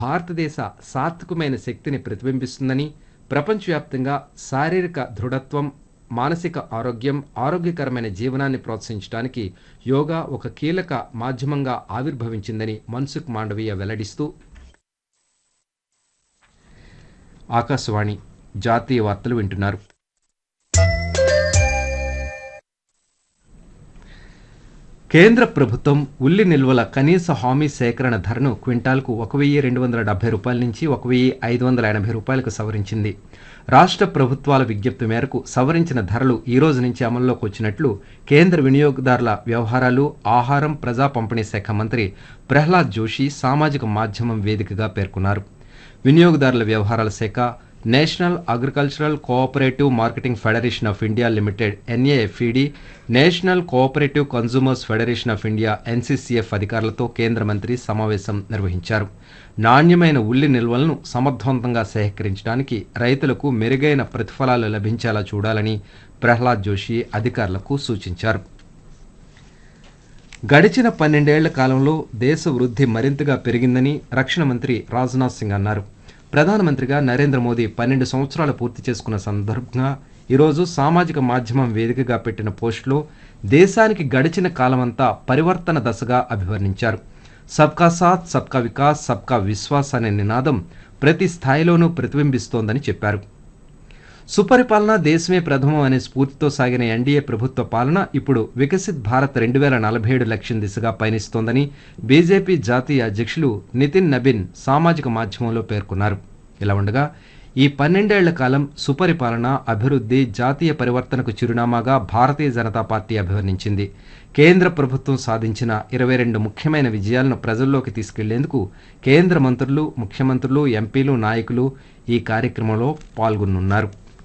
భారతదేశ సాత్వికమైన శక్తిని ప్రతిబింబిస్తుందని ప్రపంచవ్యాప్తంగా శారీరక దృఢత్వం మానసిక ఆరోగ్యం ఆరోగ్యకరమైన జీవనాన్ని ప్రోత్సహించడానికి యోగా ఒక కీలక మాధ్యమంగా ఆవిర్భవించిందని మన్సుఖ్ మాండవీయ వెల్లడిస్తూ ఆకాశవాణి జాతీయ వార్తలు వింటున్నారు కేంద్ర ప్రభుత్వం ఉల్లి నిల్వల కనీస హామీ సేకరణ ధరను క్వింటాల్కు ఒక వెయ్యి రెండు వందల డెబ్బై రూపాయల నుంచి ఒక వెయ్యి ఐదు వందల ఎనభై రూపాయలకు సవరించింది రాష్ట్ర ప్రభుత్వాల విజ్ఞప్తి మేరకు సవరించిన ధరలు ఈ రోజు నుంచి అమల్లోకి వచ్చినట్లు కేంద్ర వినియోగదారుల వ్యవహారాలు ఆహారం ప్రజా పంపిణీ శాఖ మంత్రి ప్రహ్లాద్ జోషి సామాజిక మాధ్యమం వేదికగా పేర్కొన్నారు వినియోగదారుల వ్యవహారాల శాఖ national agricultural cooperative marketing federation of India limited NAFED national cooperative consumers federation of India NCCF అధికారులతో కేంద్ర మంత్రి సమావేశం నిర్వహించారు నాణ్యమైన ఉల్లి నిల్వలను సమర్థవంతంగా సేకరించడానికి రైతులకు మెరుగైన ప్రతిఫలాలు లభించేలా చూడాలని ప్రహ్లాద్ జోషి అధికారులకు సూచించారు గడిచిన పన్నెండేళ్ల కాలంలో దేశ వృద్ధి మరింతగా పెరిగిందని రక్షణ మంత్రి రాజ్నాథ్ సింగ్ అన్నారు ప్రధానమంత్రిగా నరేంద్ర మోదీ పన్నెండు సంవత్సరాలు పూర్తి చేసుకున్న సందర్భంగా ఈరోజు సామాజిక మాధ్యమం వేదికగా పెట్టిన పోస్టులో దేశానికి గడిచిన కాలమంతా పరివర్తన దశగా అభివర్ణించారు సబ్కా సాత్ సబ్కా వికాస్ సబ్కా విశ్వాస్ అనే నినాదం ప్రతి స్థాయిలోనూ ప్రతిబింబిస్తోందని చెప్పారు సుపరిపాలన దేశమే ప్రథమం అనే స్ఫూర్తితో సాగిన ఎన్డీఏ ప్రభుత్వ పాలన ఇప్పుడు వికసిత్ భారత్ రెండు వేల నలభై ఏడు లక్ష్యం దిశగా పయనిస్తోందని బీజేపీ జాతీయ అధ్యక్షులు నితిన్ నబిన్ సామాజిక మాధ్యమంలో పేర్కొన్నారు ఇలా ఉండగా ఈ పన్నెండేళ్ల కాలం సుపరిపాలన అభివృద్ధి జాతీయ పరివర్తనకు చిరునామాగా భారతీయ జనతా పార్టీ అభివర్ణించింది కేంద్ర ప్రభుత్వం సాధించిన ఇరవై రెండు ముఖ్యమైన విజయాలను ప్రజల్లోకి తీసుకెళ్లేందుకు కేంద్ర మంత్రులు ముఖ్యమంత్రులు ఎంపీలు నాయకులు ఈ కార్యక్రమంలో పాల్గొనున్నారు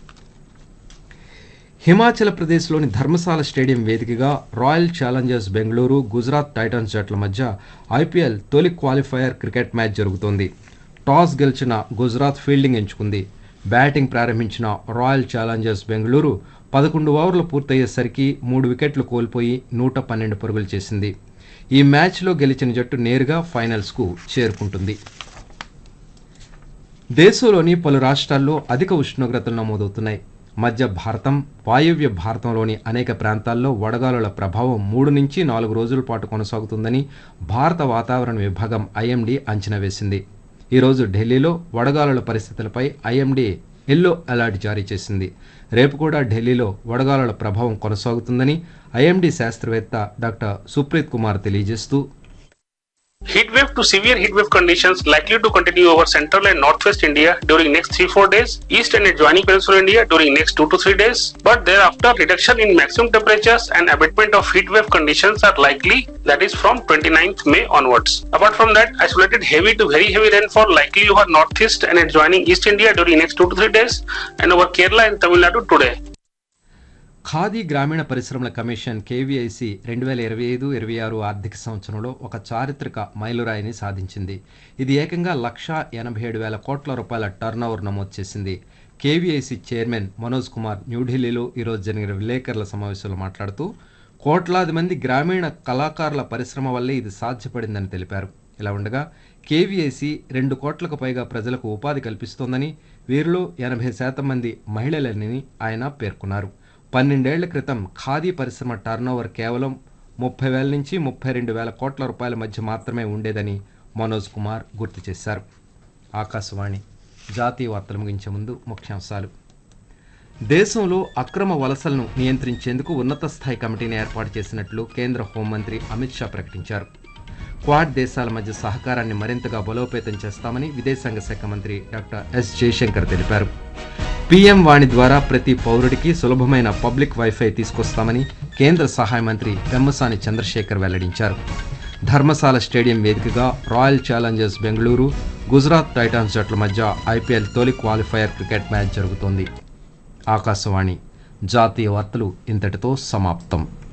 హిమాచల్ ప్రదేశ్లోని ధర్మశాల స్టేడియం వేదికగా royal challengers Bengaluru Gujarat titans జట్ల మధ్య ఐపీఎల్ తొలి క్వాలిఫైయర్ క్రికెట్ మ్యాచ్ జరుగుతోంది టాస్ గెలిచిన గుజరాత్ ఫీల్డింగ్ ఎంచుకుంది బ్యాటింగ్ ప్రారంభించిన రాయల్ ఛాలెంజర్స్ బెంగళూరు పదకొండు ఓవర్లు పూర్తయ్యేసరికి మూడు వికెట్లు కోల్పోయి నూట పన్నెండు పరుగులు చేసింది ఈ మ్యాచ్లో గెలిచిన జట్టు నేరుగా ఫైనల్స్కు చేరుకుంటుంది దేశంలోని పలు రాష్ట్రాల్లో అధిక ఉష్ణోగ్రతలు నమోదవుతున్నాయి మధ్య భారతం వాయువ్య భారతంలోని అనేక ప్రాంతాల్లో వడగాలుల ప్రభావం మూడు నుంచి నాలుగు రోజుల పాటు కొనసాగుతుందని భారత వాతావరణ విభాగం ఐఎండీ అంచనా వేసింది ఈరోజు ఢిల్లీలో వడగాలుల పరిస్థితులపై ఐఎండీ ఎల్లో అలర్ట్ జారీ చేసింది రేపు కూడా ఢిల్లీలో వడగాలుల ప్రభావం కొనసాగుతుందని ఐఎండీ శాస్త్రవేత్త డాక్టర్ సుప్రీత్ కుమార్ తెలియజేస్తూ Heat wave to severe heat wave conditions likely to continue over central and northwest India during next 3-4 days, east and adjoining peninsular India during next 2 to 3 days, but thereafter reduction in maximum temperatures and abatement of heat wave conditions are likely that is from 29th May onwards. Apart from that, isolated heavy to very heavy rainfall likely over northeast and adjoining east India during next 2 to 3 days and over Kerala and Tamil Nadu today. Khadi గ్రామీణ పరిశ్రమల commission KVIC రెండు వేల ఇరవై ఐదు ఇరవై ఆరు ఆర్థిక సంవత్సరంలో ఒక చారిత్రక మైలురాయిని సాధించింది ఇది ఏకంగా లక్షా ఎనభై ఏడు వేల కోట్ల రూపాయల టర్నోవర్ నమోదు చేసింది కేవీఐసి చైర్మన్ మనోజ్ కుమార్ న్యూఢిల్లీలో ఈరోజు జరిగిన విలేకరుల సమావేశంలో మాట్లాడుతూ కోట్లాది మంది గ్రామీణ కళాకారుల పరిశ్రమ వల్లే ఇది సాధ్యపడిందని తెలిపారు ఇలా ఉండగా కేవీఐసి రెండు కోట్లకు పైగా ప్రజలకు ఉపాధి కల్పిస్తోందని వీరిలో ఎనభై శాతం మంది మహిళలని ఆయన పేర్కొన్నారు పన్నెండేళ్ల క్రితం ఖాదీ పరిశ్రమ టర్నోవర్ కేవలం ముప్పై వేల నుంచి ముప్పై రెండు వేల కోట్ల రూపాయల మధ్య మాత్రమే ఉండేదని మనోజ్ కుమార్ గుర్తు చేశారు ఆకాశవాణి జాతీయ వార్తలు ముగించే ముందు ముఖ్యాంశాలు దేశంలో అక్రమ వలసలను నియంత్రించేందుకు ఉన్నత స్థాయి కమిటీని ఏర్పాటు చేసినట్లు కేంద్ర హోంమంత్రి అమిత్ షా ప్రకటించారు క్వాడ్ దేశాల మధ్య సహకారాన్ని మరింతగా బలోపేతం చేస్తామని విదేశాంగ శాఖ మంత్రి డాక్టర్ ఎస్ జయశంకర్ తెలిపారు పీఎం వాణి ద్వారా ప్రతి పౌరుడికి సులభమైన పబ్లిక్ వైఫై తీసుకొస్తామని కేంద్ర సహాయ మంత్రి పెమ్మసాని చంద్రశేఖర్ వెల్లడించారు ధర్మశాల స్టేడియం వేదికగా royal challengers Bengaluru Gujarat titans జట్ల మధ్య ఐపీఎల్ తొలి క్వాలిఫైయర్ క్రికెట్ మ్యాచ్ జరుగుతోంది ఆకాశవాణి జాతీయ వార్తలు ఇంతటితో సమాప్తం